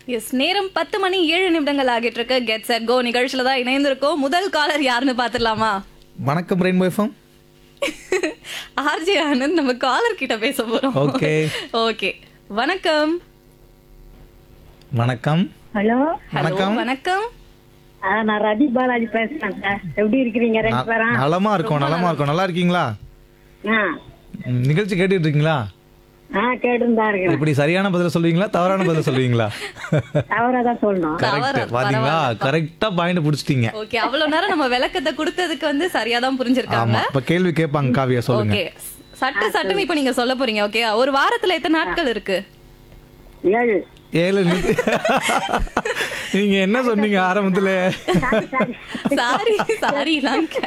S நேரம் பத்து மணி ஏழு நிமிடங்கள் ஆகிட்டு இருக்கு கெட் செட் கோ நிகழ்ச்சியில தான் இணைந்திருக்கோம் முதல் காலர் யாருன்னு பாத்துடலாமா வணக்கம் ரெயின்போ எஃப்எம் ஆர்ஜே ஆனந்த் நம்ம காலர் கிட்ட பேச போறோம் ஓகே ஓகே வணக்கம் வணக்கம் ஹலோ ஹலோ வணக்கம். வணக்கம் ஆ, நான் ரதி பாலாஜி பேசுறேன் சார் எப்படி இருக்கிறீங்க ரெண்டு ந- பேரும் நலமா இருக்கோம் நலமா இருக்கோம் நல்லா இருக்கீங்களா ஆ ம், நிகழ்ச்சி கேட்டுட்டு இருக்கீங்களா ஆ கேட்டுதான் இருக்கிறேன் இப்படி சரியான பதில சொல்லுவீங்களா தவறான பதில சொல்லுவீங்களா தவறா தான் சொல்லணும் கரெக்ட் தவறு, பாத்தீங்களா கரெக்டா பாயிண்ட் புடிச்சிட்டீங்க ஓகே அவ்வளவு நேரம் நம்ம விளக்கத்தை கொடுத்ததுக்கு வந்து சரியா தான் புரிஞ்சிருக்காங்க ஆமா இப்ப கேள்வி கேட்பாங்க காவியா சொல்லுங்க ஓகே சட்டு சட்டுன்னு இப்ப நீங்க சொல்ல போறீங்க ஓகே ஒரு வாரத்துல எத்தனை நாட்கள் இருக்கு ஏழு ஏழு நிமிஷம். நீங்க என்ன சொன்னீங்க ஆரம்பத்துல சாரி சாரி